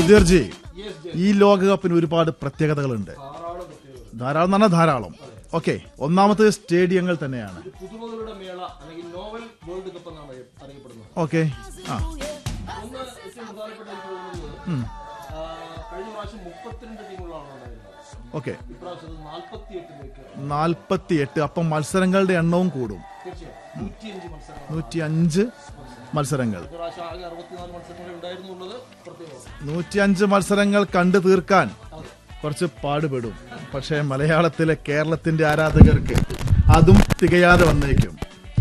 സുധീർജി ഈ ലോകകപ്പിന് ഒരുപാട് പ്രത്യേകതകളുണ്ട് ധാരാളം പ്രത്യേകത ധാരാളം എന്ന് പറഞ്ഞാൽ ധാരാളം ഓക്കെ ഒന്നാമത്തെ സ്റ്റേഡിയങ്ങൾ തന്നെയാണ് പുതുമകളുടെ മേള അല്ലെങ്കിൽ നോവൽ വേൾഡ് കപ്പ് എന്നാണ് അറിയ- അറിയപ്പെടുന്നത് ഓക്കെ ആ ഒന്ന് ഏറ്റവും പ്രധാനപ്പെട്ട എനിക്ക് തോന്നുന്നത് ആ, കഴിഞ്ഞ പ്രാവശ്യം മുപ്പത്തിരണ്ട് ടീമുകളാണ് ഉണ്ടായിരുന്നത് ഓക്കെ ഇപ്രാവശ്യം നാൽപ്പത്തി എട്ടിലേക്ക് നാൽപ്പത്തി എട്ട് അപ്പം മത്സരങ്ങളുടെ എണ്ണവും കൂടും തീർച്ചയായും നൂറ്റിയഞ്ച് മത്സരങ്ങൾ നൂറ്റി അഞ്ച് മത്സരങ്ങൾ ഇപ്രാവശ്യം ആകെ അറുപത്തിനാല് മത്സരങ്ങൾ ഉണ്ടായിരുന്നുള്ളത് പ്രത്യേകമാണ് നൂറ്റിയഞ്ച് മത്സരങ്ങൾ കണ്ടു തീർക്കാൻ കുറച്ച് പാടുപെടും പക്ഷേ മലയാളത്തിലെ കേരളത്തിന്റെ ആരാധകർക്ക് അതും തികയാതെ വന്നേക്കും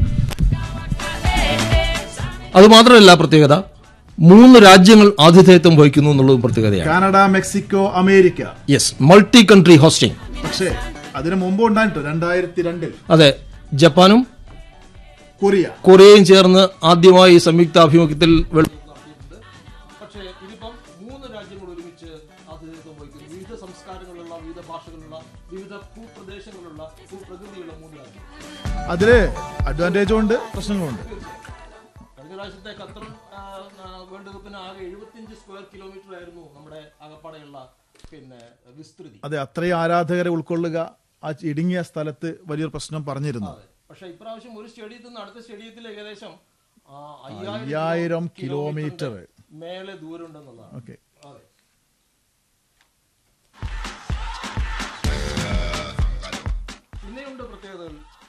അത് മാത്രമല്ല പ്രത്യേകത മൂന്ന് രാജ്യങ്ങൾ ആതിഥേയത്വം വഹിക്കുന്നു എന്നുള്ളതും പ്രത്യേകതയാണ് Canada Mexico America yes multi country hosting പക്ഷേ അതിന് മുമ്പ് ഉണ്ടായിട്ടോ രണ്ടായിരത്തി രണ്ടിൽ അതെ ജപ്പാനും കൊറിയ കൊറിയയും ചേർന്ന് ആദ്യമായി സംയുക്താഭിമുഖ്യത്തിൽ വെൾ- പക്ഷേ ഇതിപ്പം മൂന്ന് രാജ്യങ്ങൾ ഒരുമിച്ച് ആതിഥേയത്വം വഹിക്കുന്നു വിവിധ സംസ്കാരങ്ങളുള്ള വിവിധ ഭാഷകളുള്ള വിവിധ ഭൂപ്രദേശങ്ങളുള്ള ഭൂപ്രകൃതിയുള്ള മൂന്ന് രാജ്യങ്ങൾ അതില് അഡ്വാൻറ്റേജും ഉണ്ട് പ്രശ്നങ്ങളും ഉണ്ട് കഴിഞ്ഞ പ്രാവശ്യത്തെ ഖത്തർ ആ, ആ, വേൾഡ് കപ്പിന് ആകെ എഴുപത്തിയഞ്ച് സ്ക്വയർ കിലോമീറ്റർ ആയിരുന്നു നമ്മുടെ ആകപ്പാടെയുള്ള പിന്നെ വിസ്തൃതി അതെ അത്രയും ആരാധകരെ ഉൾക്കൊള്ളുക ആ ഇടുങ്ങിയ സ്ഥലത്ത് വലിയൊരു പ്രശ്നം പറഞ്ഞിരുന്നു പക്ഷെ ഇപ്രാവശ്യം ഒരു സ്റ്റേഡിയത്തിൽ നിന്ന് അടുത്ത സ്റ്റേഡിയത്തിൽ ഏകദേശം ആ, അയ്യായിരം കിലോമീറ്റർ. മേലെ ദൂരം ഉണ്ടെന്നുള്ളതാണ് ഓക്കെ അതെ പിന്നെയുണ്ട് പ്രത്യേകതകൾ